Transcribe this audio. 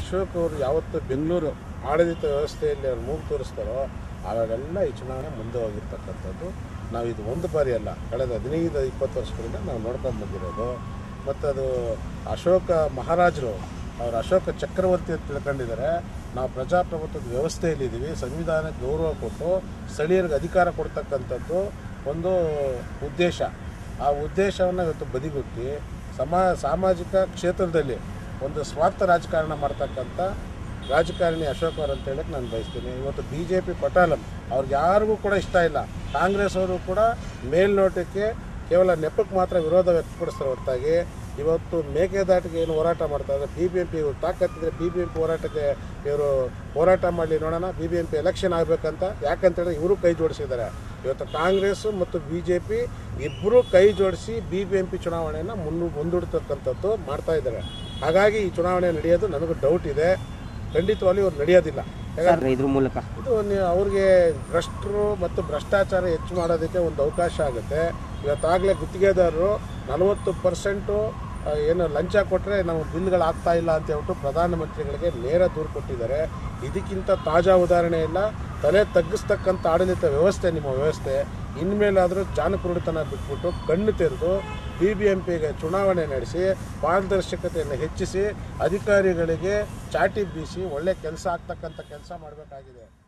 ಅಶೋಕ್ ಅವರು ಯಾವತ್ತು ಬೆಂಗಳೂರು ಆಡಳಿತ ವ್ಯವಸ್ಥೆಯಲ್ಲಿ ಅವ್ರು ಮೂಗು ತೋರಿಸ್ತಾರೋ ಆವಾಗೆಲ್ಲ ಈ ಚುನಾವಣೆ ಮುಂದೆ ಹೋಗಿರ್ತಕ್ಕಂಥದ್ದು ನಾವು ಇದು ಒಂದು ಬಾರಿ ಅಲ್ಲ ಕಳೆದ ಹದಿನೈದು ಇಪ್ಪತ್ತು ವರ್ಷಗಳಿಂದ ನಾವು ನೋಡ್ಕೊಂಡು ಬಂದಿರೋದು ಮತ್ತು ಅದು ಅಶೋಕ ಮಹಾರಾಜರು ಅವರು ಅಶೋಕ ಚಕ್ರವರ್ತಿ ಅಂತ ತಿಳ್ಕೊಂಡಿದ್ದಾರೆ ನಾವು ಪ್ರಜಾಪ್ರಭುತ್ವದ ವ್ಯವಸ್ಥೆಯಲ್ಲಿದ್ದೀವಿ ಸಂವಿಧಾನಕ್ಕೆ ಗೌರವ ಕೊಟ್ಟು ಸ್ಥಳೀಯರಿಗೆ ಅಧಿಕಾರ ಕೊಡ್ತಕ್ಕಂಥದ್ದು ಒಂದು ಉದ್ದೇಶ ಆ ಉದ್ದೇಶವನ್ನು ಇವತ್ತು ಬದಿಗೊತ್ತಿ ಸಮಾ ಸಾಮಾಜಿಕ ಕ್ಷೇತ್ರದಲ್ಲಿ ಒಂದು ಸ್ವಾರ್ಥ ರಾಜಕಾರಣ ಮಾಡ್ತಕ್ಕಂಥ ರಾಜಕಾರಣಿ ಅಶೋಕ್ ಅವ್ರು ಅಂತ ಹೇಳಕ್ಕೆ ನಾನು ಬಯಸ್ತೀನಿ ಇವತ್ತು ಬಿ ಜೆ ಪಿ ಪಟಾಲಂ ಅವ್ರಿಗೆ ಯಾರಿಗೂ ಕೂಡ ಇಷ್ಟ ಇಲ್ಲ ಕಾಂಗ್ರೆಸ್ ಅವರು ಕೂಡ ಮೇಲ್ನೋಟಕ್ಕೆ ಕೇವಲ ನೆಪಕ್ಕೆ ಮಾತ್ರ ವಿರೋಧ ವ್ಯಕ್ತಪಡಿಸ್ತಾರೆ ಹೊರತಾಗಿ ಇವತ್ತು ಮೇಕೆದಾಟಿಗೆ ಏನು ಹೋರಾಟ ಮಾಡ್ತಾ ಇದ್ದಾರೆ ಬಿ ಬಿ ಎಂ ಪಿ ಇವ್ರು ತಾಕತ್ತಿದ್ರೆ ಬಿ ಬಿ ಎಂ ಪಿ ಹೋರಾಟಕ್ಕೆ ಇವರು ಹೋರಾಟ ಮಾಡಲಿ ನೋಡೋಣ B B M P election ಆಗಬೇಕಂತ ಯಾಕಂತೇಳಿದ್ರೆ ಇವರು ಕೈ ಜೋಡಿಸಿದ್ದಾರೆ ಇವತ್ತು ಕಾಂಗ್ರೆಸ್ ಮತ್ತು ಬಿ ಜೆ ಪಿ ಇಬ್ಬರು ಕೈ ಜೋಡಿಸಿ ಬಿ ಬಿ ಎಂ ಪಿ ಚುನಾವಣೆಯನ್ನು ಮುನ್ನು ಮುಂದೂಡ್ತಕ್ಕಂಥದ್ದು ಮಾಡ್ತಾ ಇದ್ದಾರೆ ಹಾಗಾಗಿ ಈ ಚುನಾವಣೆ ನಡೆಯೋದು ನನಗೂ ಡೌಟ್ ಇದೆ ಖಂಡಿತವಾಗ್ಲೂ ಇವ್ರು ನಡೆಯೋದಿಲ್ಲ ಸರ್ ಇದ್ರ ಮೂಲಕ ಇದು ನೀವು ಅವ್ರಿಗೆ ಭ್ರಷ್ಟರು ಮತ್ತು ಭ್ರಷ್ಟಾಚಾರ ಹೆಚ್ಚು ಮಾಡೋದಕ್ಕೆ ಒಂದು ಅವಕಾಶ ಆಗುತ್ತೆ ಇವತ್ತಾಗಲೇ ಗುತ್ತಿಗೆದಾರರು ನಲವತ್ತು ಪರ್ಸೆಂಟು ಏನು ಲಂಚ ಕೊಟ್ಟರೆ ನಾವು ಬಿಲ್ಗಳು ಆಗ್ತಾ ಇಲ್ಲ ಅಂತ ಹೇಳ್ಬಿಟ್ಟು ಪ್ರಧಾನಮಂತ್ರಿಗಳಿಗೆ ನೇರ ದೂರು ಕೊಟ್ಟಿದ್ದಾರೆ ಇದಕ್ಕಿಂತ ತಾಜಾ ಉದಾಹರಣೆ ಇಲ್ಲ ತಲೆ ತಗ್ಗಿಸ್ತಕ್ಕಂಥ ಆಡಳಿತ ವ್ಯವಸ್ಥೆ ನಿಮ್ಮ ವ್ಯವಸ್ಥೆ ಇನ್ಮೇಲಾದರೂ ಜಾನಕುರುಡಿತನ ಬಿಟ್ಬಿಟ್ಟು ಕಣ್ಣು ತೆರೆದು ಬಿ ಬಿ ಎಂ ಪಿಗೆ ಚುನಾವಣೆ ನಡೆಸಿ ಪಾರದರ್ಶಕತೆಯನ್ನು ಹೆಚ್ಚಿಸಿ ಅಧಿಕಾರಿಗಳಿಗೆ ಚಾಟಿ ಬೀಸಿ ಒಳ್ಳೆ ಕೆಲಸ ಆಗ್ತಕ್ಕಂಥ ಕೆಲಸ ಮಾಡಬೇಕಾಗಿದೆ